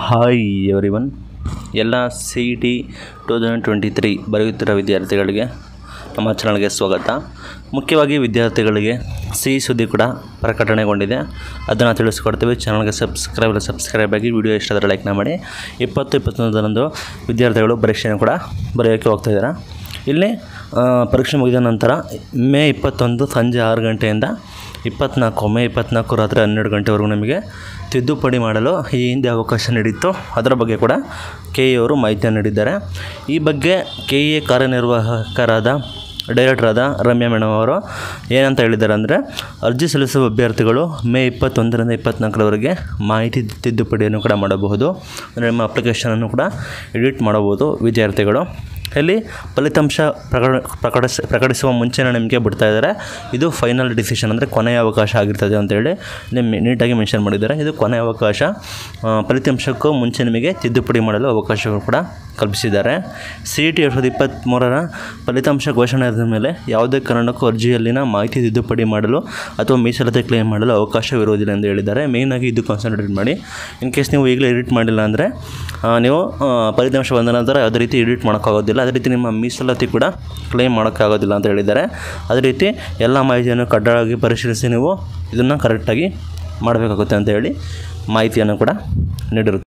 hi everyone ಎಲ್ಲ C E T two thousand twenty three ಬರೆಯುತ್ತಿರೋ ವಿದ್ಯಾರ್ಥಿಗಳಿಗೆ ನಮ್ಮ ಚಾನಲ್ಗೆ ಸ್ವಾಗತ ಮುಖ್ಯವಾಗಿ ವಿದ್ಯಾರ್ಥಿಗಳಿಗೆ ಸಿಹಿ ಸುದ್ದಿ ಕೂಡ ಪ್ರಕಟಣೆಗೊಂಡಿದೆ ಅದನ್ನು ತಿಳಿಸ್ಕೊಡ್ತೀವಿ ಚಾನಲ್ಗೆ ಸಬ್ಸ್ಕ್ರೈಬ್ ಸಬ್ಸ್ಕ್ರೈಬ್ ಆಗಿ ವಿಡಿಯೋ ಇಷ್ಟ ಆದರೆ ಲೈಕ್ನ ಮಾಡಿ ಇಪ್ಪತ್ತು ಇಪ್ಪತ್ತೊಂದರಂದು ವಿದ್ಯಾರ್ಥಿಗಳು ಪರೀಕ್ಷೆಯನ್ನು ಕೂಡ ಬರೆಯೋಕ್ಕೆ ಹೋಗ್ತಾ ಇದ್ದಾರೆ ಇಲ್ಲಿ ಆ, ಪರೀಕ್ಷೆ ಮುಗಿದ ನಂತರ ಮೇ ಇಪ್ಪತ್ತೊಂದು ಸಂಜೆ ಆರು ಗಂಟೆಯಿಂದ ಇಪ್ಪತ್ನಾಲ್ಕು ಮೇ ಇಪ್ಪತ್ನಾಲ್ಕು ರಾತ್ರಿ ಹನ್ನೆರಡು ಗಂಟೆವರೆಗೂ ನಮಗೆ ತಿದ್ದುಪಡಿ ಮಾಡಲು ಈ ಹಿಂದೆ ಅವಕಾಶ ನೀಡಿತ್ತು ಅದರ ಬಗ್ಗೆ ಕೂಡ ಕೆ ಎ ಅವರು ಮಾಹಿತಿಯನ್ನು ನೀಡಿದ್ದಾರೆ ಈ ಬಗ್ಗೆ ಕೆ ಎ ಕಾರ್ಯನಿರ್ವಾಹಕರಾದ ಡೈರೆಕ್ಟರಾದ ರಮ್ಯಾ ಮೇಡಮ್ ಅವರು ಏನಂತ ಹೇಳಿದ್ದಾರೆ ಅಂದರೆ ಅರ್ಜಿ ಸಲ್ಲಿಸುವ ಅಭ್ಯರ್ಥಿಗಳು ಮೇ ಇಪ್ಪತ್ತೊಂದರಿಂದ ಇಪ್ಪತ್ನಾಲ್ಕರವರೆಗೆ ಮಾಹಿತಿ ತಿದ್ದುಪಡಿಯನ್ನು ಕೂಡ ಮಾಡಬಹುದು ಅಂದರೆ ನಿಮ್ಮ ಅಪ್ಲಿಕೇಶನನ್ನು ಕೂಡ ಎಡಿಟ್ ಮಾಡಬಹುದು ವಿದ್ಯಾರ್ಥಿಗಳು ಇಲ್ಲಿ ಫಲಿತಾಂಶ ಪ್ರಕಟ ಪ್ರಕಟಿಸ ಪ್ರಕಟಿಸುವ ಮುಂಚೆನೇ ನಿಮಗೆ ಬಿಡ್ತಾ ಇದ್ದಾರೆ ಇದು ಫೈನಲ್ ಡಿಸಿಷನ್ ಅಂದರೆ ಕೊನೆಯ ಅವಕಾಶ ಆಗಿರ್ತದೆ ಅಂತೇಳಿ ನಿಮ್ಮ ನೀಟಾಗಿ ಮೆನ್ಷನ್ ಮಾಡಿದ್ದಾರೆ ಇದು ಕೊನೆಯ ಅವಕಾಶ ಆ, ಫಲಿತಾಂಶಕ್ಕೂ ಮುಂಚೆ ನಿಮಗೆ ತಿದ್ದುಪಡಿ ಮಾಡಲು ಅವಕಾಶಗಳು ಕೂಡ ಕಲ್ಪಿಸಿದ್ದಾರೆ ಸಿ ಇ ಟಿ ಎರಡು ಸಾವಿರದ ಇಪ್ಪತ್ತ್ಮೂರರ ಫಲಿತಾಂಶ ಘೋಷಣೆ ಆದ ಮೇಲೆ ಯಾವುದೇ ಕಾರಣಕ್ಕೂ ಅರ್ಜಿಯಲ್ಲಿನ ಮಾಹಿತಿ ತಿದ್ದುಪಡಿ ಮಾಡಲು ಅಥವಾ ಮೀಸಲಾತಿ ಕ್ಲೇಮ್ ಮಾಡಲು ಅವಕಾಶವಿರುವುದಿಲ್ಲ ಎಂದು ಹೇಳಿದ್ದಾರೆ ಮೇಯ್ನಾಗಿ ಇದು ಕಾನ್ಸಂಟ್ರೇಟ್ ಮಾಡಿ ಇನ್ ಕೇಸ್ ನೀವು ಈಗಲೇ ಎಡಿಟ್ ಮಾಡಿಲ್ಲ ಅಂದರೆ ನೀವು ಆ, ಫಲಿತಾಂಶ ಬಂದ ನಂತರ ಯಾವುದೇ ರೀತಿ ಎಡಿಟ್ ಮಾಡೋಕ್ಕಾಗೋದಿಲ್ಲ ಅದೇ ರೀತಿ ನಿಮ್ಮ ಮೀಸಲಾತಿ ಕೂಡ ಕ್ಲೇಮ್ ಮಾಡೋಕ್ಕಾಗೋದಿಲ್ಲ ಅಂತ ಹೇಳಿದ್ದಾರೆ ಅದೇ ರೀತಿ ಎಲ್ಲ ಮಾಹಿತಿಯನ್ನು ಕಡ್ಡಾಯವಾಗಿ ಪರಿಶೀಲಿಸಿ ನೀವು ಇದನ್ನು ಕರೆಕ್ಟಾಗಿ ಮಾಡಬೇಕಾಗುತ್ತೆ ಅಂತ ಹೇಳಿ ಮಾಹಿತಿಯನ್ನು ಕೂಡ ನೀಡಿರುತ್ತೆ